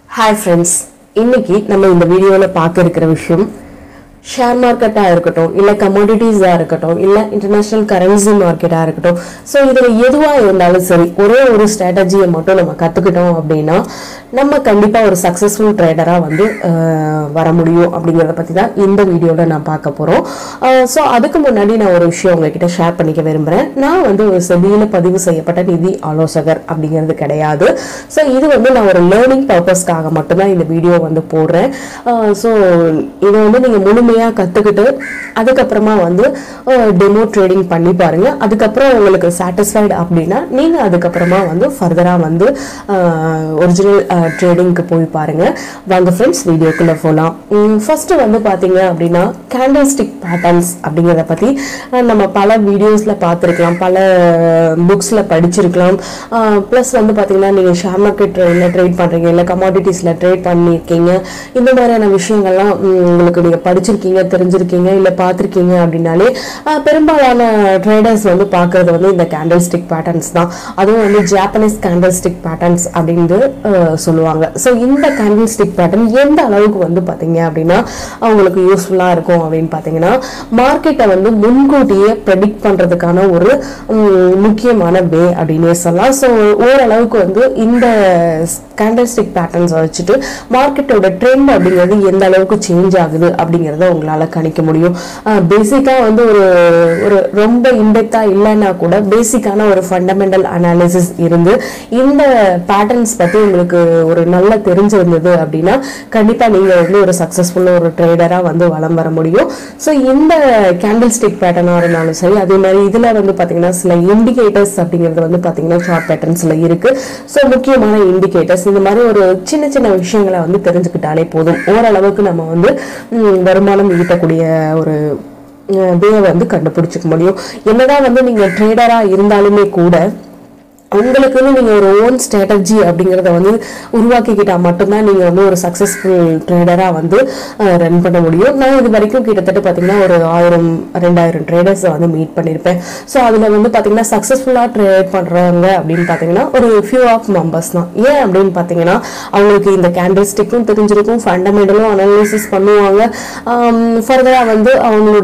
hi friends இன்னைக்கு நம்ம இந்த வீடியோவில் பார்க்க இருக்கிற விஷயம் ஷேர் மார்க்கெட்டாக இருக்கட்டும் இல்லை கமாடிட்டிஸாக இருக்கட்டும் இல்லை இன்டர்நேஷ்னல் கரன்சி மார்க்கெட்டாக இருக்கட்டும் ஸோ இதில் எதுவாக இருந்தாலும் சரி ஒரே ஒரு ஸ்ட்ராட்டஜியை மட்டும் நம்ம கற்றுக்கிட்டோம் அப்படின்னா நம்ம கண்டிப்பாக ஒரு சக்ஸஸ்ஃபுல் ட்ரேடராக வந்து அஹ், வர முடியும் அப்படிங்கிறத பற்றி தான் இந்த வீடியோவில் நான் பார்க்க போகிறோம் ஸோ அதுக்கு முன்னாடி நான் ஒரு விஷயம் உங்ககிட்ட ஷேர் பண்ணிக்க விரும்புகிறேன் நான் வந்து ஒரு செபியில் பதிவு செய்யப்பட்ட நிதி ஆலோசகர் அப்படிங்கிறது கிடையாது ஸோ இது வந்து நான் ஒரு லேர்னிங் பர்பஸ்க்காக மட்டும்தான் இந்த வீடியோ வந்து போடுறேன் ஸோ இதை வந்து நீங்கள் முழுமையாக கற்றுக்கிட்டு அதுக்கப்புறமா வந்து டெமோ ட்ரேடிங் பண்ணி பாருங்க அதுக்கப்புறம் உங்களுக்கு சாட்டிஸ்ஃபைடு அப்படின்னா நீங்கள் அதுக்கப்புறமா வந்து ஃபர்தராக வந்து ஒரிஜினல் ட்ரேடிங்க்கு போய் பாருங்க வாங்க ஃப்ரெண்ட்ஸ் வீடியோக்குள்ளே போகலாம் ஃபர்ஸ்ட் வந்து பார்த்தீங்க அப்படின்னா கேண்டில் ஸ்டிக் பேட்டர்ன்ஸ் அப்படிங்கிறத பற்றி நம்ம பல வீடியோஸில் பார்த்துருக்கலாம் பல புக்ஸில் படிச்சிருக்கலாம் ப்ளஸ் வந்து பார்த்தீங்கன்னா நீங்கள் ஷேர் மார்க்கெட் ட்ரேடில் ட்ரேட் பண்ணுறீங்க இல்லை கமாடிட்டிஸில் ட்ரேட் பண்ணியிருக்கீங்க இந்த மாதிரியான விஷயங்கள்லாம் ம், உங்களுக்கு நீங்கள் படிச்சிருக்கீங்க தெரிஞ்சிருக்கீங்க இல்லை பார்த்துருக்கீங்க அப்படின்னாலே அஹ், பெரும்பாலான ட்ரேடர்ஸ் வந்து பார்க்குறது வந்து இந்த கேண்டில் ஸ்டிக் பேட்டர்ன்ஸ் தான் அதுவும் வந்து ஜாப்பனீஸ் கேண்டில் ஸ்டிக் பேட்டர்ன்ஸ் அப்படின்னு அஹ், சொல்லுவாங்க ஸோ இந்த கேண்டில் ஸ்டிக் பேட்டர்ன் எந்த அளவுக்கு வந்து பார்த்தீங்க அப்படின்னா அவங்களுக்கு யூஸ்ஃபுல்லாக இருக்கும் அப்படின்னு பார்த்தீங்கன்னா மார்க்கெட்டை வந்து முன்கூட்டியே ப்ரெடிக்ட் பண்ணுறதுக்கான ஒரு ம், முக்கியமான வே அப்படின்னே சொல்லலாம் ஸோ ஓரளவுக்கு வந்து இந்த கேண்டில் ஸ்டிக் பேட்டர்ன்ஸை வச்சுட்டு மார்க்கெட்டோட ட்ரெண்ட் அப்படிங்கிறது எந்த அளவுக்கு சேஞ்ச் ஆகுது அப்படிங்கிறத உங்களால் கணிக்க முடியும் பேசிக்காக வந்து ஒரு ஒரு ரொம்ப இன்டெப்த்தாக இல்லைன்னா கூட பேசிக்கான ஒரு ஃபண்டமெண்டல் அனாலிசிஸ் இருந்து இந்த பேட்டர்ன்ஸ் பற்றி உங்களுக்கு ஒரு நல்ல தெரிஞ்சிருந்தது அப்படின்னா கண்டிப்பாக நீங்கள் வந்து ஒரு சக்ஸஸ்ஃபுல்லாக ஒரு ட்ரேடராக வந்து வலம் வர முடியும் ஸோ இந்த கேண்டில் ஸ்டிக் பேட்டர்னாக இருந்தாலும் சரி அதே மாதிரி இதில் வந்து பார்த்தீங்கன்னா சில இண்டிகேட்டர்ஸ் அப்படிங்கிறது வந்து பார்த்தீங்கன்னா ஷார்ட் பேட்டர்ன்ஸில் இருக்குது ஸோ முக்கியமான இண்டிகேட்டர்ஸ் இந்த மாதிரி ஒரு சின்ன சின்ன விஷயங்களை வந்து தெரிஞ்சுக்கிட்டாலே போதும் ஓரளவுக்கு நம்ம வந்து ம், வருமானம் ஈட்டக்கூடிய ஒரு வே வந்து கண்டுபிடிச்சிக்க முடியும் என்னதான் வந்து நீங்கள் ட்ரேடராக இருந்தாலுமே கூட உங்களுக்குன்னு நீங்கள் ஒரு ஓன் ஸ்ட்ராட்டஜி அப்படிங்கிறத வந்து உருவாக்கிக்கிட்டா மட்டும்தான் நீங்கள் வந்து ஒரு சக்ஸஸ்ஃபுல் ட்ரேடராக வந்து ரன் பண்ண முடியும் நான் இது வரைக்கும் கிட்டத்தட்ட பார்த்தீங்கன்னா ஒரு ஆயிரம் ரெண்டாயிரம் ட்ரேடர்ஸை வந்து மீட் பண்ணியிருப்பேன் ஸோ அதில் வந்து பார்த்தீங்கன்னா சக்ஸஸ்ஃபுல்லாக ட்ரேட் பண்ணுறாங்க அப்படின்னு பார்த்தீங்கன்னா ஒரு ஃபியூ ஆஃப் மெம்பர்ஸ் தான் ஏன் அப்படின்னு பார்த்தீங்கன்னா அவங்களுக்கு இந்த கேண்டில் ஸ்டிக்கும் தெரிஞ்சிருக்கும் ஃபண்டமெண்டலும் அனாலிசிஸ் பண்ணுவாங்க ஃபர்தராக வந்து அவங்களோட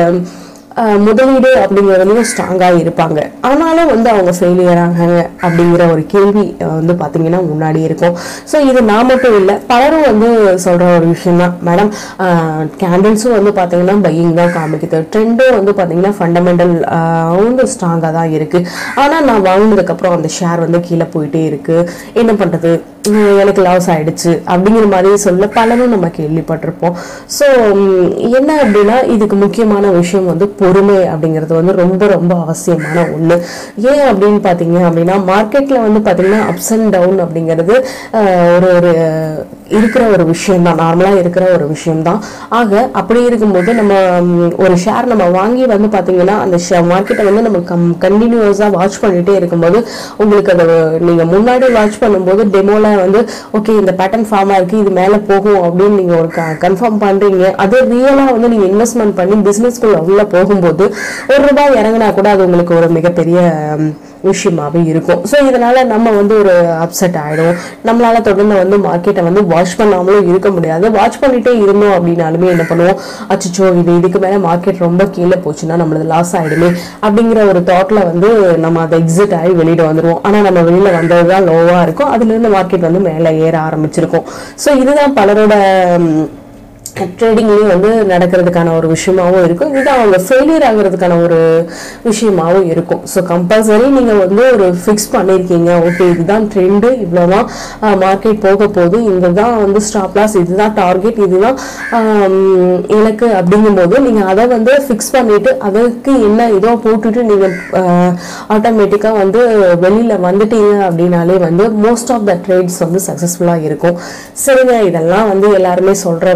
ஆஹ் முதலீடு அப்படிங்கிறதுலையும் ஸ்ட்ராங்காக இருப்பாங்க ஆனாலும் வந்து அவங்க ஃபெயிலியர் ஆகாங்க அப்படிங்கிற ஒரு கேள்வி ஆஹ் வந்து பார்த்தீங்கன்னா முன்னாடி இருக்கும் ஸோ இது நான் மட்டும் இல்லை பலரும் வந்து சொல்கிற ஒரு விஷயம் தான் மேடம் கேண்டில்ஸும் வந்து பார்த்தீங்கன்னா பையிங் தான் காமிக்குது ட்ரெண்டும் வந்து பார்த்தீங்கன்னா ஃபண்டமெண்டல் வந்து ஸ்ட்ராங்காக தான் இருக்குது ஆனால் நான் வாங்கினதுக்கப்புறம் அந்த ஷேர் வந்து கீழே போயிட்டே இருக்குது என்ன பண்ணுறது எனக்கு லாஸ் ஆயிடுச்சு அப்படிங்கிற மாதிரி சொல்ல பலரும் நம்ம கேள்விப்பட்டிருப்போம் ஸோ என்ன அப்படின்னா இதுக்கு முக்கியமான விஷயம் வந்து பொறுமை அப்படிங்கிறது வந்து ரொம்ப ரொம்ப அவசியமான ஒன்று ஏன் அப்படின்னு பார்த்தீங்க அப்படின்னா மார்க்கெட்டில் வந்து பார்த்தீங்கன்னா அப்ஸ் அண்ட் டவுன் அப்படிங்கிறது ஆஹ், ஒரு ஒரு இருக்கிற ஒரு விஷயம் தான் நார்மலாக இருக்கிற ஒரு விஷயம் தான் ஆக அப்படி இருக்கும்போது நம்ம ம், ஒரு ஷேர் நம்ம வாங்கி வந்து பார்த்தீங்கன்னா அந்த மார்க்கெட்டை வந்து நம்ம கம் கண்டினியூஸாக வாட்ச் பண்ணிகிட்டே இருக்கும்போது உங்களுக்கு அதை நீங்கள் முன்னாடி வாட்ச் பண்ணும்போது டெமோல வந்து ஓகே இந்த பேட்டர்ன் ஃபார்மாக இருக்குது இது மேலே போகும் அப்படின்னு நீங்கள் ஒரு கன்ஃபார்ம் பண்ணுறீங்க அது ரியலாக வந்து நீங்கள் இன்வெஸ்ட்மெண்ட் பண்ணி பிஸ்னஸ்க்குள்ள உள்ள போகும்போது ஒரு ரூபாய் இறங்கினா கூட அது உங்களுக்கு ஒரு மிகப்பெரிய ம், விஷயமாவே இருக்கும் ஸோ இதனால நம்ம வந்து ஒரு அப்செட் ஆயிடும் நம்மளால தொடர்ந்து வந்து மார்க்கெட்டை வந்து வாட்ச் பண்ணாமலும் இருக்க முடியாது வாட்ச் பண்ணிட்டே இருந்தோம் அப்படின்னாலுமே என்ன பண்ணுவோம் அச்சோ இது இதுக்கு மேலே மார்க்கெட் ரொம்ப கீழே போச்சுன்னா நம்மளது லாஸ் ஆயிடுமே அப்படிங்கிற ஒரு தாட்ல வந்து நம்ம அதை எக்ஸிட் ஆகி வெளியில வந்துருவோம் ஆனால் நம்ம வெளியில வந்தது தான் லோவாக இருக்கும் அதுல இருந்து மார்க்கெட் வந்து மேலே ஏற ஆரம்பிச்சிருக்கும் ஸோ இதுதான் பலரோட ம், ட்ரேடிங்லேயும் வந்து நடக்கிறதுக்கான ஒரு விஷயமாவும் இருக்கும் இது அவங்க ஃபெயிலியர் ஆகிறதுக்கான ஒரு விஷயமாவும் இருக்கும் ஸோ கம்பல்சரி நீங்கள் வந்து ஒரு ஃபிக்ஸ் பண்ணியிருக்கீங்க ஓகே இதுதான் ட்ரெண்டு இவ்வளோதான் மார்க்கெட் போக போகுது இதுதான் வந்து ஸ்டாப் லாஸ் இதுதான் டார்கெட் இதுதான் ஆம், இலக்கு அப்படிங்கும்போது நீங்கள் அதை வந்து ஃபிக்ஸ் பண்ணிட்டு அதற்கு என்ன இதோ போட்டுட்டு நீங்கள் ஆட்டோமேட்டிக்காக வந்து வெளியில் வந்துட்டீங்க அப்படின்னாலே வந்து மோஸ்ட் ஆஃப் த ட்ரேட்ஸ் வந்து சக்ஸஸ்ஃபுல்லாக இருக்கும் சரிங்க இதெல்லாம் வந்து எல்லாருமே சொல்கிற விஷயம்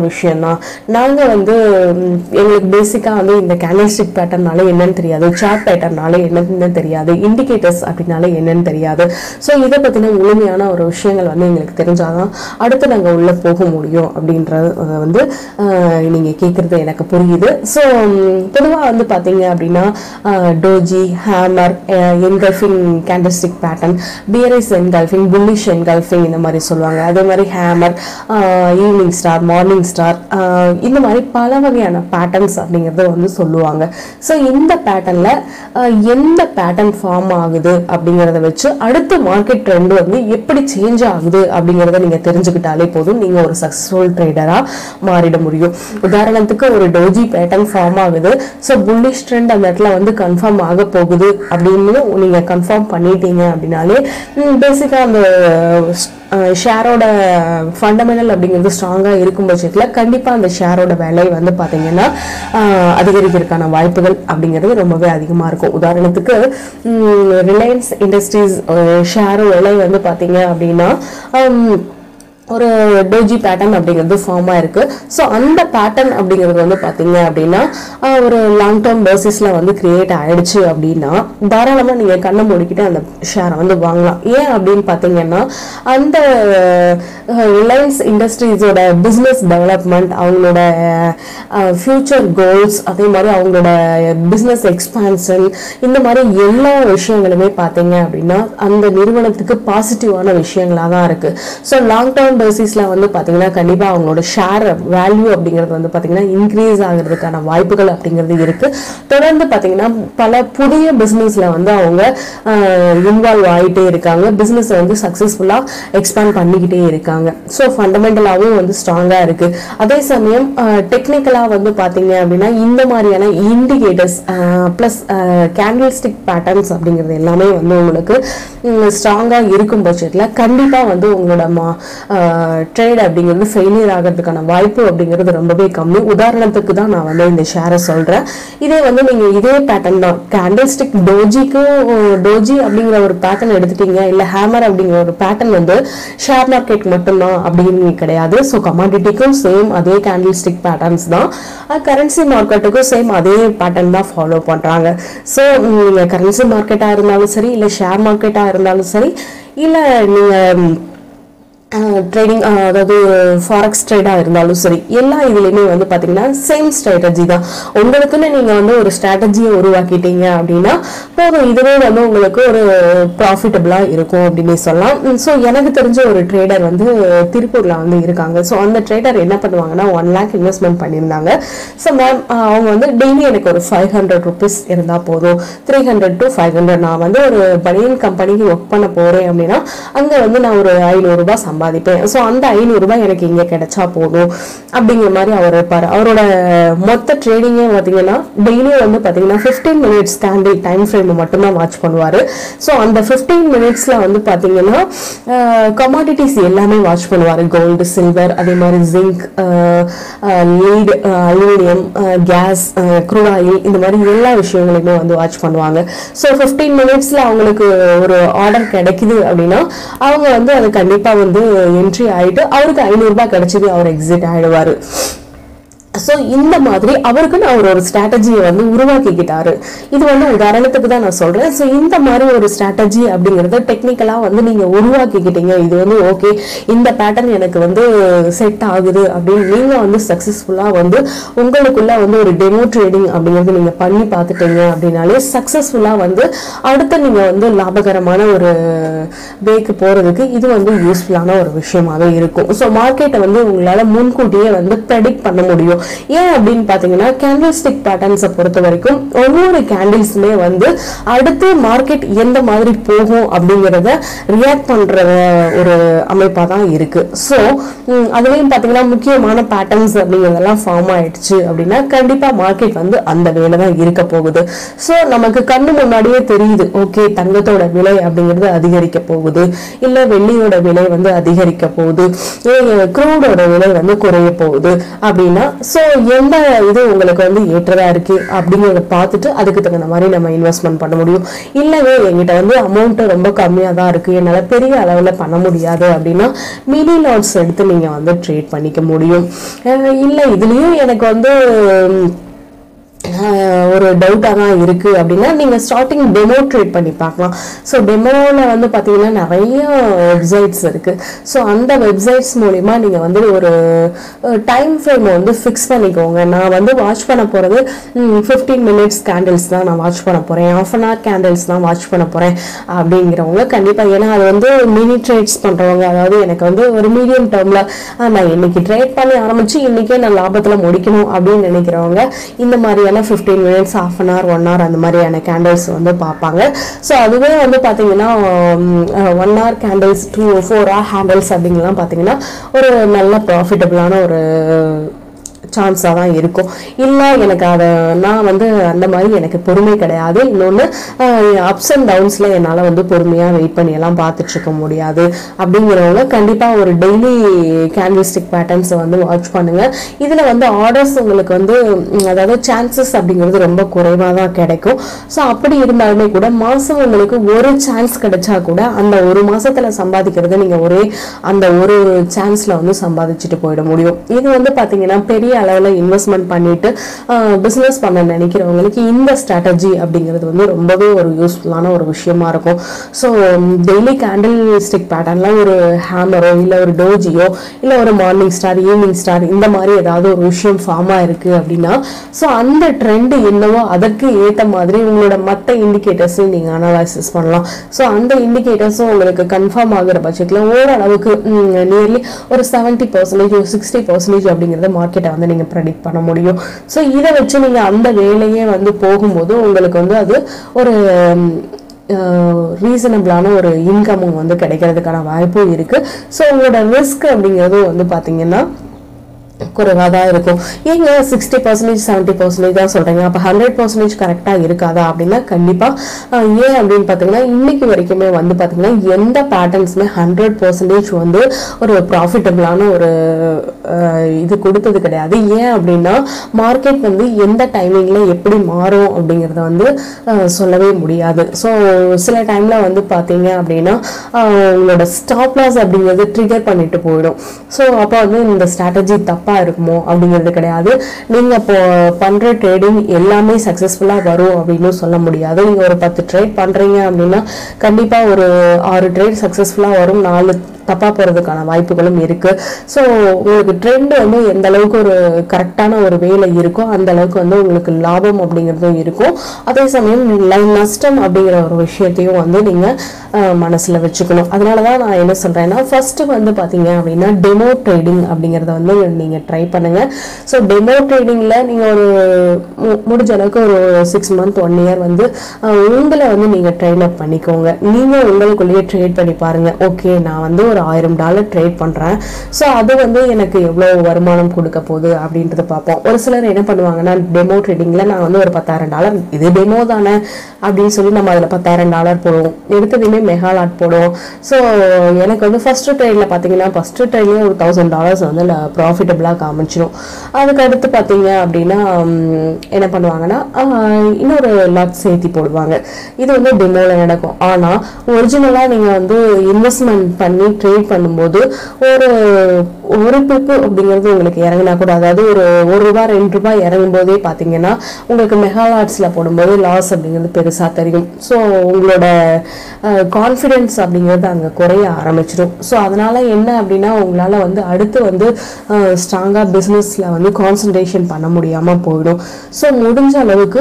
தானா நாங்கள் வந்து ம், எங்களுக்கு பேசிக்காக வந்து இந்த கேண்டல்ஸ்டிக் பேட்டர்னால என்னன்னு தெரியாது சார்ட் பேட்டர்னால என்னன்னு தெரியாது இண்டிகேட்டர்ஸ் அப்படின்னால என்னன்னு தெரியாது ஸோ இதை பற்றின முழுமையான ஒரு விஷயங்கள் வந்து எங்களுக்கு தெரிஞ்சாதான் அடுத்து நாங்கள் உள்ளே போக முடியும் அப்படின்றது அஹ், வந்து நீங்கள் கேட்குறது எனக்கு புரியுது ஸோ பொதுவாக வந்து பார்த்தீங்க அப்படின்னா doji hammer engulfing candlestick pattern bearish engulfing bullish engulfing இந்த மாதிரி சொல்லுவாங்க அதே மாதிரி hammer evening star morning star இந்த மாதிரி பல வகையான பேட்டர்ன்ஸ் அப்படிங்கிறத வந்து சொல்லுவாங்க ஸோ இந்த பேட்டர்னில் எந்த பேட்டர்ன் ஃபார்ம் ஆகுது அப்படிங்கிறத வச்சு அடுத்த மார்க்கெட் ட்ரெண்ட் வந்து எப்படி சேஞ்ச் ஆகுது அப்படிங்கிறத நீங்கள் தெரிஞ்சுக்கிட்டாலே போதும் நீங்கள் ஒரு சக்ஸஸ்ஃபுல் ட்ரேடராக மாறிட முடியும் உதாரணத்துக்கு ஒரு டோஜி பேட்டர்ன் ஃபார்ம் ஆகுது ஸோ புல்லிஷ் ட்ரெண்ட் அந்த இடத்துல வந்து கன்ஃபார்ம் ஆக போகுது அப்படின்னு நீங்கள் கன்ஃபார்ம் பண்ணிட்டீங்க அப்படின்னாலே பேசிக்காக அந்த ஷேரோட ஃபண்டமெண்டல் அப்படிங்கிறது ஸ்ட்ராங்காக இருக்கும் பட்சத்தில் கண்டிப்பாக அந்த ஷேரோட விலை வந்து பார்த்தீங்கன்னா ஆஹ், அதிகரிக்கிறதுக்கான வாய்ப்புகள் அப்படிங்கிறது ரொம்பவே அதிகமாக இருக்கும் உதாரணத்துக்கு ரிலையன்ஸ் இண்டஸ்ட்ரீஸ் ஷேர் விலை வந்து பார்த்தீங்க அப்படின்னா ஆம், ஒரு டோஜி பேட்டர்ன் அப்படிங்கிறது ஃபார்ம் ஆயிருக்கு ஸோ அந்த பேட்டர்ன் அப்படிங்கிறது வந்து பார்த்தீங்க அப்படின்னா ஆஹ், ஒரு லாங் டேர்ம் பேசிஸில் வந்து கிரியேட் ஆயிடுச்சு அப்படின்னா தாராளமாக நீங்கள் கண்ணை மூடிக்கிட்டு அந்த ஷேரை வந்து வாங்கலாம் ஏன் அப்படின்னு பார்த்தீங்கன்னா அந்த ரிலையன்ஸ் இண்டஸ்ட்ரீஸோட பிஸ்னஸ் டெவலப்மெண்ட் அவங்களோட ஃப்யூச்சர் கோல்ஸ் அதே மாதிரி அவங்களோட பிஸ்னஸ் எக்ஸ்பான்ஷன் இந்த மாதிரி எல்லா விஷயங்களுமே பார்த்தீங்க அப்படின்னா அந்த நிறுவனத்துக்கு பாசிட்டிவான விஷயங்களாக தான் இருக்கு ஸோ லாங் டேர்ம் பேசிஸில் வந்து பார்த்தீங்கன்னா கண்டிப்பாக அவங்களோட ஷேர் வேல்யூ அப்படிங்கிறது வந்து பார்த்தீங்கன்னா இன்க்ரீஸ் ஆகிறதுக்கான வாய்ப்புகள் அப்படிங்கிறது இருக்கு தொடர்ந்து பார்த்தீங்கன்னா பல புதிய பிஸ்னஸில் வந்து அவங்க இன்வால்வ் ஆகிட்டே இருக்காங்க பிஸ்னஸ் வந்து சக்ஸஸ்ஃபுல்லாக எக்ஸ்பேண்ட் பண்ணிக்கிட்டே இருக்காங்க ஸோ ஃபண்டமெண்டலாகவும் வந்து ஸ்ட்ராங்காக இருக்கு அதே சமயம் டெக்னிக்கலாக வந்து பார்த்தீங்க அப்படின்னா இந்த மாதிரியான indicators plus candlestick patterns அப்படிங்கிறது எல்லாமே வந்து உங்களுக்கு ஸ்ட்ராங்காக இருக்கும் பட்சத்தில் கண்டிப்பாக வந்து உங்களோட மா ட்ரேட் அப்படிங்கிறது ஃபெயிலியர் ஆகிறதுக்கான வாய்ப்பு அப்படிங்கிறது ரொம்பவே கம்மி உதாரணத்துக்கு தான் நான் வந்து இந்த ஷேரை சொல்கிறேன் இதே வந்து நீங்கள் இதே பேட்டர்ன் தான் கேண்டில் ஸ்டிக் டோஜிக்கும் டோஜி அப்படிங்கிற ஒரு பேட்டர்ன் எடுத்துட்டீங்க இல்லை ஹேமர் அப்படிங்கிற ஒரு பேட்டர்ன் வந்து ஷேர் மார்க்கெட் மட்டும்தான் அப்படின்னு கிடையாது ஸோ கமாடிட்டிக்கும் சேம் அதே கேண்டில் ஸ்டிக் பேட்டர்ன்ஸ் தான் கரன்சி மார்க்கெட்டுக்கும் சேம் அதே பேட்டர்ன் தான் ஃபாலோ பண்ணுறாங்க ஸோ நீங்கள் கரன்சி மார்க்கெட்டாக இருந்தாலும் சரி இல்லை ஷேர் மார்க்கெட்டாக இருந்தாலும் சரி இல்லை நீங்கள் ட்ரேடிங் அதாவது ஃபாரெக்ஸ் ட்ரேடாக இருந்தாலும் சரி எல்லா இதுலேயுமே வந்து பார்த்தீங்கன்னா சேம் ஸ்ட்ராட்டஜி தான் உங்களுக்குன்னு நீங்கள் வந்து ஒரு ஸ்ட்ராட்டஜியை உருவாக்கிட்டீங்க அப்படின்னா போதும் இதுவே வந்து உங்களுக்கு ஒரு ப்ராஃபிட்டபுளாக இருக்கும் அப்படின்னு சொல்லலாம் ஸோ எனக்கு தெரிஞ்ச ஒரு ட்ரேடர் வந்து திருப்பூரில் வந்து இருக்காங்க ஸோ அந்த ட்ரேடர் என்ன பண்ணுவாங்கன்னா ஒன் லேக் இன்வெஸ்ட்மெண்ட் பண்ணியிருந்தாங்க ஸோ மேம் அவங்க வந்து டெய்லி எனக்கு ஒரு ஃபைவ் ஹண்ட்ரட் ருபீஸ் இருந்தால் போதும் three hundred to five hundred நான் வந்து ஒரு பனியன் கம்பெனிக்கு ஒர்க் பண்ண போகிறேன் அப்படின்னா அங்கே வந்து நான் ஒரு ஐநூறுரூபா சம்பாதிப்பேன் ஸோ அந்த ஐநூறுரூபா எனக்கு இங்கே கிடைச்சா போதும் அப்படிங்கிற மாதிரி அவர் இருப்பார் அவரோட மொத்த ட்ரேடிங்கே பார்த்தீங்கன்னா டெய்லியும் வந்து பார்த்தீங்கன்னா fifteen minutes candle time frame மட்டும்தான் வாட்ச் பண்ணுவார் ஸோ அந்த ஃபிஃப்டீன் மினிட்ஸில் வந்து பார்த்தீங்கன்னா கமாடிட்டிஸ் எல்லாமே வாட்ச் பண்ணுவார் கோல்டு சில்வர் அதே மாதிரி zinc lead aluminium gas crude oil இந்த மாதிரி எல்லா விஷயங்களையுமே வந்து வாட்ச் பண்ணுவாங்க ஸோ ஃபிஃப்டீன் மினிட்ஸில் அவங்களுக்கு ஒரு ஆர்டர் கிடைக்குது அப்படின்னா அவங்க வந்து அது கண்டிப்பாக வந்து என்ட்ரி ஆகிட்டு அவருக்கு ஐநூறுரூபா கிடைச்சது அவர் எக்ஸிட் ஆகிடுவார் ஸோ இந்த மாதிரி அவருக்குன்னு அவர் ஒரு ஸ்ட்ராட்டஜியை வந்து உருவாக்கிக்கிட்டாரு இது வந்து உதாரணத்துக்கு தான் நான் சொல்றேன் ஸோ இந்த மாதிரி ஒரு ஸ்ட்ராட்டஜி அப்படிங்கிறத டெக்னிக்கலாக வந்து நீங்கள் உருவாக்கிக்கிட்டீங்க இது வந்து ஓகே இந்த பேட்டர்ன் எனக்கு வந்து செட் ஆகுது அப்படின்னு நீங்கள் வந்து சக்ஸஸ்ஃபுல்லாக வந்து உங்களுக்குள்ள வந்து ஒரு டெமோ ட்ரேடிங் அப்படிங்கிறது நீங்கள் பண்ணி பார்த்துட்டீங்க அப்படின்னாலே சக்ஸஸ்ஃபுல்லாக வந்து அடுத்து நீங்கள் வந்து லாபகரமான ஒரு வேக்கு போகிறதுக்கு இது வந்து யூஸ்ஃபுல்லான ஒரு விஷயமாவே இருக்கும் ஸோ மார்க்கெட்டை வந்து உங்களால் முன்கூட்டியே வந்து ப்ரெடிக்ட் பண்ண முடியும் ஏன் அப்படின்னு பார்த்தீங்கன்னா கேண்டில் ஸ்டிக் பேட்டர்ன்ஸை பொறுத்த வரைக்கும் ஒவ்வொரு கேண்டில்ஸுமே வந்து அடுத்து மார்க்கெட் எந்த மாதிரி போகும் அப்படிங்கிறத ரியாக்ட் பண்ணுற ஒரு அமைப்பாக தான் இருக்கு ஸோ அதுலேயும் பார்த்தீங்கன்னா முக்கியமான பேட்டர்ன்ஸ் அப்படிங்கிறதெல்லாம் ஃபார்ம் ஆயிடுச்சு அப்படின்னா கண்டிப்பாக மார்க்கெட் வந்து அந்த வேலை தான் இருக்க போகுது ஸோ நமக்கு கண்ணு முன்னாடியே தெரியுது ஓகே தங்கத்தோட விலை அப்படிங்கிறது அதிகரிக்க போகுது இல்லை வெள்ளியோட விலை வந்து அதிகரிக்க போகுது க்ரூடோட விலை வந்து குறைய போகுது அப்படின்னா ஸோ எந்த இது உங்களுக்கு வந்து ஏற்றதா இருக்கு அப்படிங்கிறத பார்த்துட்டு அதுக்கு தகுந்த மாதிரி நம்ம இன்வெஸ்ட்மெண்ட் பண்ண முடியும் இல்லவே என்கிட்ட வந்து அமௌண்ட் ரொம்ப கம்மியாக தான் இருக்கு என்னால் பெரிய அளவில் பண்ண முடியாது அப்படின்னா மினி லாட்ஸ் எடுத்து நீங்கள் வந்து ட்ரேட் பண்ணிக்க முடியும் அஹ் இல்லை இதுலேயும் எனக்கு வந்து உம், ஆஹ் ஒரு டவுட்டாக தான் இருக்குது அப்படின்னா நீங்கள் ஸ்டார்டிங் டெமோ ட்ரேட் பண்ணி பார்க்கலாம் ஸோ டெமோவில் வந்து பார்த்தீங்கன்னா நிறைய வெப்சைட்ஸ் இருக்குது ஸோ அந்த வெப்சைட்ஸ் மூலிமா நீங்கள் வந்து ஒரு டைம் ஃப்ரேமை வந்து ஃபிக்ஸ் பண்ணிக்கோங்க நான் வந்து வாட்ச் பண்ண போகிறது ஃபிஃப்டீன் மினிட்ஸ் கேண்டில்ஸ் தான் நான் வாட்ச் பண்ண போகிறேன் ஆஃப் அன் ஹவர் கேண்டில்ஸ் தான் வாட்ச் பண்ண போகிறேன் அப்படிங்கிறவங்க கண்டிப்பாக ஏன்னா அது வந்து மினி ட்ரேட்ஸ் பண்ணுறவங்க அதாவது எனக்கு வந்து ஒரு மீடியம் டேர்மில் நான் இன்னைக்கு ட்ரேட் பண்ணி ஆரம்பிச்சு இன்னைக்கே நான் லாபத்தில் முடிக்கணும் அப்படின்னு நினைக்கிறவங்க இந்த மாதிரியான fifteen minutes half an hour one hour அந்த மாதிரியான கேண்டில்ஸ் வந்து பார்ப்பாங்க ஸோ அதுவே வந்து பார்த்தீங்கன்னா one hour candles to four hour handles அப்படிங்கலாம் பார்த்தீங்கன்னா ஒரு நல்ல ப்ராஃபிட்டபிளான ஒரு சான்ஸாக தான் இருக்கும் இல்லை எனக்கு அதை நான் வந்து அந்த மாதிரி எனக்கு பொறுமை கிடையாது இன்னொன்று அப்ஸ் அண்ட் டவுன்ஸில் என்னால் வந்து பொறுமையாக வெயிட் பண்ணி எல்லாம் பார்த்துட்டு இருக்க முடியாது அப்படிங்கிறவங்க கண்டிப்பாக ஒரு டெய்லி கேண்டில்ஸ்டிக் பேட்டர்ன்ஸை வந்து வாட்ச் பண்ணுங்கள் இதில் வந்து ஆர்டர்ஸ் உங்களுக்கு வந்து ம், அதாவது சான்சஸ் அப்படிங்கிறது ரொம்ப குறைவாக தான் கிடைக்கும் ஸோ அப்படி இருந்தாலுமே கூட மாதம் உங்களுக்கு ஒரு சான்ஸ் கிடைச்சா கூட அந்த ஒரு மாசத்துல சம்பாதிக்கிறது நீங்கள் ஒரே அந்த ஒரு சான்ஸில் வந்து சம்பாதிச்சுட்டு போயிட முடியும் இது வந்து பார்த்தீங்கன்னா பெரிய அளவில் இன்வெஸ்ட்மெண்ட் பண்ணிட்டு பிஸ்னஸ் பண்ண நினைக்கிறவங்களுக்கு இந்த ஸ்ட்ராட்டஜி அப்படிங்கிறது வந்து ரொம்பவே ஒரு யூஸ்ஃபுல்லான ஒரு விஷயமா இருக்கும் ஸோ டெய்லி கேண்டில் ஸ்டிக் பேட்டர்ன்லாம் ஒரு ஹேமரோ இல்லை ஒரு டோஜியோ இல்லை ஒரு மார்னிங் ஸ்டார் ஈவினிங் ஸ்டார் இந்த மாதிரி ஏதாவது ஒரு விஷயம் ஃபார்ம் ஆயிருக்கு அப்படின்னா ஸோ அந்த ட்ரெண்ட் என்னவோ அதற்கு ஏற்ற மாதிரி உங்களோட மற்ற இண்டிகேட்டர்ஸையும் நீங்கள் அனலைசிஸ் பண்ணலாம் ஸோ அந்த இண்டிகேட்டர்ஸும் உங்களுக்கு கன்ஃபார்ம் ஆகுற பட்சத்தில் ஓரளவுக்கு நியர்லி ஒரு செவன்ட்டி பர்சன்டேஜ் ஒரு சிக்ஸ்டி பர்சன்டேஜ் அப்படிங்கிறத மார்க்கெட்டை வந்து நீங்கள் ப்ரெடிக்ட் பண்ண முடியும் ஸோ இதை வச்சு நீங்கள் அந்த வேலையே வந்து போகும்போது உங்களுக்கு வந்து அது ஒரு ரீசனபிளான ஒரு இன்கமும் வந்து கிடைக்கிறதுக்கான வாய்ப்பும் இருக்குது ஸோ உங்களோட ரிஸ்க் அப்படிங்கிறது வந்து பார்த்தீங்கன்னா குறைவாக தான் இருக்கும் ஏங்க சிக்ஸ்டி பர்சன்டேஜ் செவன்ட்டி பர்சன்டேஜ் தான் சொல்கிறீங்க அப்போ ஹண்ட்ரட் பர்சன்டேஜ் கரெக்டாக இருக்காதா அப்படின்னா கண்டிப்பாக ஏன் அப்படின்னு பார்த்தீங்கன்னா இன்னைக்கு வரைக்குமே வந்து பார்த்தீங்கன்னா எந்த பேட்டர்ன்ஸுமே ஹண்ட்ரட் பர்சன்டேஜ் வந்து ஒரு ப்ராஃபிட்டபிளான ஒரு அஹ், இது கொடுத்தது கிடையாது ஏன் அப்படின்னா மார்க்கெட் வந்து எந்த டைமிங்கில் எப்படி மாறும் அப்படிங்கிறத வந்து அஹ், சொல்லவே முடியாது ஸோ சில டைமில் வந்து பார்த்தீங்க அப்படின்னா அஹ், உங்களோட ஸ்டாப் லாஸ் அப்படிங்கிறது ட்ரிகர் பண்ணிட்டு போயிடும் ஸோ அப்போ வந்து இந்த ஸ்ட்ராட்டஜி தப்பாக இருக்குமோ அப்படிங்கிறது கிடையாது நீங்கள் இப்போ பண்ணுற ட்ரேடிங் எல்லாமே சக்ஸஸ்ஃபுல்லாக வரும் அப்படின்னு சொல்ல முடியாது நீங்கள் ஒரு பத்து ட்ரேட் பண்ணுறீங்க அப்படின்னா கண்டிப்பாக ஒரு ஆறு ட்ரேட் சக்ஸஸ்ஃபுல்லாக வரும் நாலு தப்பாக போகிறதுக்கான வாய்ப்புகளும் இருக்குது ஸோ உங்களுக்கு ட்ரெண்ட் வந்து எந்த அளவுக்கு ஒரு கரெக்டான ஒரு வேலை இருக்கோ அந்த அளவுக்கு வந்து உங்களுக்கு லாபம் அப்படிங்கிறதும் இருக்கும் அதே சமயம் லைன் நஷ்டம் அப்படிங்கிற ஒரு விஷயத்தையும் வந்து நீங்கள் மனசில் வச்சுக்கணும் அதனால தான் நான் என்ன சொல்கிறேன்னா ஃபஸ்ட்டு வந்து பார்த்தீங்க அப்படின்னா டெமோ ட்ரேடிங் அப்படிங்கிறத வந்து நீங்கள் ட்ரை பண்ணுங்கள் ஸோ டெமோ ட்ரேடிங்கில் நீங்கள் ஒரு மு- முடிஞ்ச அளவுக்கு ஒரு சிக்ஸ் மந்த் ஒன் இயர் வந்து அஹ், உங்களை வந்து நீங்கள் ட்ரெயின் அப் பண்ணிக்கோங்க நீங்கள் உங்களுக்குள்ளேயே ட்ரேட் பண்ணி பாருங்கள் ஓகே நான் வந்து ஒரு ஆயிரம் டாலர் ட்ரேட் பண்ணுறேன் ஸோ அது வந்து எனக்கு எவ்வளோ வருமானம் கொடுக்க போகுது அப்படின்றத பார்ப்போம் ஒரு சிலர் என்ன பண்ணுவாங்கன்னா டெமோ ட்ரேடிங்கில் நான் வந்து ஒரு பத்தாயிரம் டாலர் இது டெமோ தானே அப்படின்னு சொல்லி நம்ம அதில் பத்தாயிரம் டாலர் போடுவோம் எடுத்ததுமே மெகா லாட் போடுவோம் ஸோ எனக்கு வந்து ஃபஸ்ட்டு ட்ரெயினில் பார்த்தீங்கன்னா ஃபஸ்ட்டு ட்ரெயின்லேயே ஒரு தௌசண்ட் டாலர்ஸ் வந்து ப்ராஃபிட்டபுளாக காமிச்சிடும் அதுக்கு அடுத்து பார்த்தீங்க அப்படின்னா ம், என்ன பண்ணுவாங்கன்னா ஆஹ், இன்னொரு லாட் சேர்த்தி போடுவாங்க இது வந்து டெமோவில் நடக்கும் ஆனால் ஒரிஜினலாக நீங்கள் வந்து இன்வெஸ்ட்மெண்ட் பண்ணி ட்ரேட் பண்ணும்போது ஒரு ஒரு பிப்பு அப்படிங்கிறது உங்களுக்கு இறங்கினா கூட அதாவது ஒரு ஒரு ரூபாய் ரெண்டு ரூபாய் இறங்கும் போதே பார்த்தீங்கன்னா உங்களுக்கு மெகாலாட்ஸில் போடும்போது லாஸ் அப்படிங்கிறது பெருசாக தெரியும் ஸோ உங்களோட கான்ஃபிடென்ஸ் அப்படிங்கிறது அங்கே குறைய ஆரம்பிச்சிடும் ஸோ அதனால என்ன அப்படின்னா உங்களால் வந்து அடுத்து வந்து ஸ்ட்ராங்காக பிஸ்னஸில் வந்து கான்சன்ட்ரேஷன் பண்ண முடியாமல் போயிடும் ஸோ முடிஞ்ச அளவுக்கு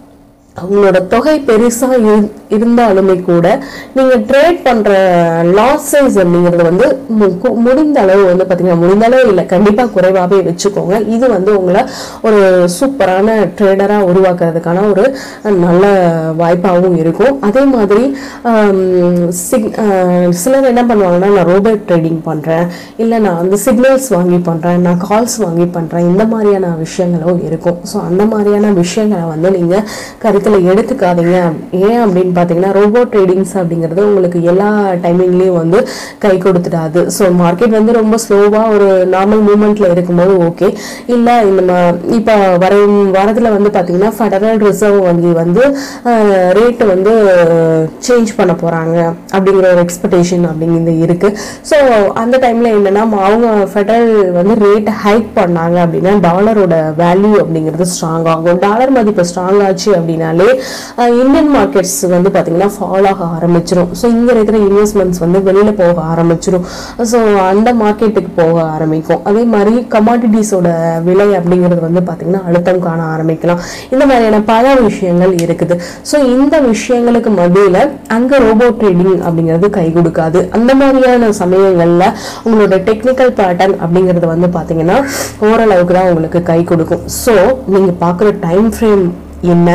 உங்களோட தொகை பெருசாக இரு இருந்தாலுமே கூட நீங்கள் ட்ரேட் பண்ணுற லாஸ் சைஸ் அப்படிங்கிறது வந்து மு- கு- முடிந்த அளவு வந்து பார்த்தீங்கன்னா முடிந்த அளவு இல்லை கண்டிப்பாக குறைவாகவே வச்சுக்கோங்க இது வந்து உங்களை ஒரு சூப்பரான ட்ரேடராக உருவாக்குறதுக்கான ஒரு நல்ல வாய்ப்பாகவும் இருக்கும் அதே மாதிரி ஆம், சிக் ஆஹ், சிலர் என்ன பண்ணுவாங்கன்னா நான் ரோபோட் ட்ரேடிங் பண்ணுறேன் இல்லை நான் வந்து சிக்னல்ஸ் வாங்கி பண்ணுறேன் நான் கால்ஸ் வாங்கி பண்ணுறேன் இந்த மாதிரியான விஷயங்களும் இருக்கும் ஸோ அந்த மாதிரியான விஷயங்களை வந்து நீங்கள் கருத்தில் கணக்கில் எடுத்துக்காதீங்க ஏன் அப்படின்னு பார்த்தீங்கன்னா ரோபோ ட்ரேடிங்ஸ் அப்படிங்கிறது உங்களுக்கு எல்லா டைமிங்லேயும் வந்து கை கொடுத்துடாது ஸோ மார்க்கெட் வந்து ரொம்ப ஸ்லோவாக ஒரு நார்மல் மூமெண்ட்ல இருக்கும்போது ஓகே இல்லை இந்த ம- இப்போ வரும் வாரத்தில் வந்து பார்த்தீங்கன்னா ஃபெடரல் ரிசர்வ் வங்கி வந்து ரேட்டு வந்து சேஞ்ச் பண்ண போகிறாங்க அப்படிங்கிற ஒரு எக்ஸ்பெக்டேஷன் அப்படிங்கிறது இருக்குது ஸோ அந்த டைமில் என்னன்னா அவங்க ஃபெடரல் வந்து ரேட் ஹைக் பண்ணாங்க அப்படின்னா டாலரோட வேல்யூ அப்படிங்கிறது ஸ்ட்ராங் ஆகும் டாலர் மதிப்பு ஸ்ட்ராங் ஆச்சு அப்படின்னாலே இந்தியன் மார்க்கெட்ஸ் வந்து பார்த்தீங்கன்னா ஃபால் ஆக ஆரம்பிச்சிரும் ஸோ இங்கே இருக்கிற இன்வெஸ்ட்மெண்ட்ஸ் வந்து வெளியில் போக ஆரம்பிச்சிரும் ஸோ அந்த மார்க்கெட்டுக்கு போக ஆரம்பிக்கும் அதே மாதிரி கமாடிட்டிஸோட விலை அப்படிங்கிறது வந்து பார்த்தீங்கன்னா அழுத்தம் காண ஆரம்பிக்கலாம் இந்த மாதிரியான பல விஷயங்கள் இருக்குது ஸோ இந்த விஷயங்களுக்கு மத்தியில் அங்கே ரோபோ ட்ரேடிங் அப்படிங்கிறது கை கொடுக்காது அந்த மாதிரியான சமயங்களில் உங்களோட டெக்னிக்கல் பேட்டர்ன் அப்படிங்கிறது வந்து பார்த்தீங்கன்னா ஓரளவுக்கு தான் உங்களுக்கு கை கொடுக்கும் ஸோ நீங்கள் பார்க்குற டைம் ஃப்ரேம் என்ன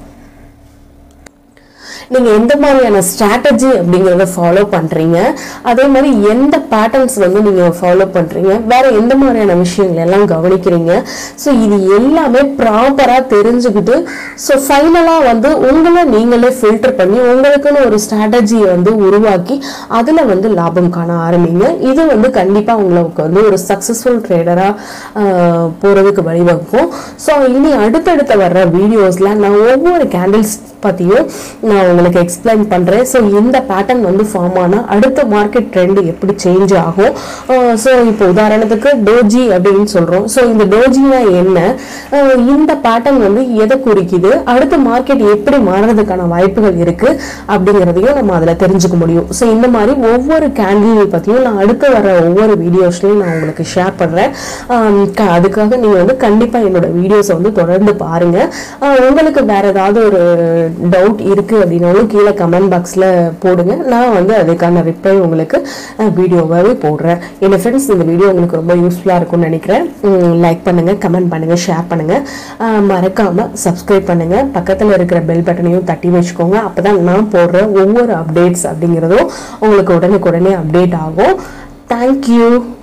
நீங்கள் எந்த மாதிரியான ஸ்ட்ராட்டஜி அப்படிங்கிறத ஃபாலோ பண்ணுறீங்க அதே மாதிரி எந்த பேட்டர்ன்ஸ் வந்து நீங்கள் ஃபாலோ பண்ணுறீங்க வேற எந்த மாதிரியான விஷயங்கள் எல்லாம் கவனிக்கிறீங்க ஸோ இது எல்லாமே ப்ராப்பராக தெரிஞ்சுக்கிட்டு ஸோ ஃபைனலாக வந்து உங்களை நீங்களே ஃபில்டர் பண்ணி உங்களுக்குன்னு ஒரு ஸ்ட்ராட்டஜியை வந்து உருவாக்கி அதில் வந்து லாபம் காண ஆரம்பிங்க இது வந்து கண்டிப்பாக உங்களுக்கு வந்து ஒரு சக்ஸஸ்ஃபுல் ட்ரேடராக போகிறதுக்கு வழிவகுக்கும் ஸோ இனி அடுத்தடுத்த வர்ற வீடியோஸில் நான் ஒவ்வொரு கேண்டில்ஸ் பற்றியும் நான் உங்களுக்கு எக்ஸ்பிளைன் பண்ணுறேன் ஸோ இந்த பேட்டர்ன் வந்து ஃபார்ம் ஆனால் அடுத்த மார்க்கெட் ட்ரெண்ட் எப்படி சேஞ்ச் ஆகும் ஸோ இப்போ உதாரணத்துக்கு டோஜி அப்படின்னு சொல்கிறோம் ஸோ இந்த டோஜினா என்ன அஹ் இந்த பேட்டர்ன் வந்து எதை குறிக்குது அடுத்த மார்க்கெட் எப்படி மாறுறதுக்கான வாய்ப்புகள் இருக்குது அப்படிங்கிறதையும் நம்ம அதில் தெரிஞ்சுக்க முடியும் ஸோ இந்த மாதிரி ஒவ்வொரு கேண்டில் பற்றியும் நான் அடுத்து வர ஒவ்வொரு வீடியோஸ்லையும் நான் உங்களுக்கு ஷேர் பண்ணுறேன் அதுக்காக நீங்கள் வந்து கண்டிப்பாக என்னோட வீடியோஸை வந்து தொடர்ந்து பாருங்கள் உங்களுக்கு வேற ஏதாவது ஒரு டவுட் இருக்குது அப்படின்னாலும் கீழே கமெண்ட் பாக்ஸில் போடுங்க நான் வந்து அதுக்கான ரிப்ளை உங்களுக்கு வீடியோவாகவே போடுறேன் என்ன ஃப்ரெண்ட்ஸ் இந்த வீடியோ உங்களுக்கு ரொம்ப யூஸ்ஃபுல்லாக இருக்கும்னு நினைக்கிறேன் லைக் பண்ணுங்கள் கமெண்ட் பண்ணுங்கள் ஷேர் பண்ணுங்கள் மறக்காமல் சப்ஸ்கிரைப் பண்ணுங்கள் பக்கத்தில் இருக்கிற பெல் பட்டனையும் தட்டி வச்சுக்கோங்க அப்போ தான் நான் போடுற ஒவ்வொரு அப்டேட்ஸ் அப்படிங்கிறதும் உங்களுக்கு உடனுக்குடனே அப்டேட் ஆகும் தேங்க்யூ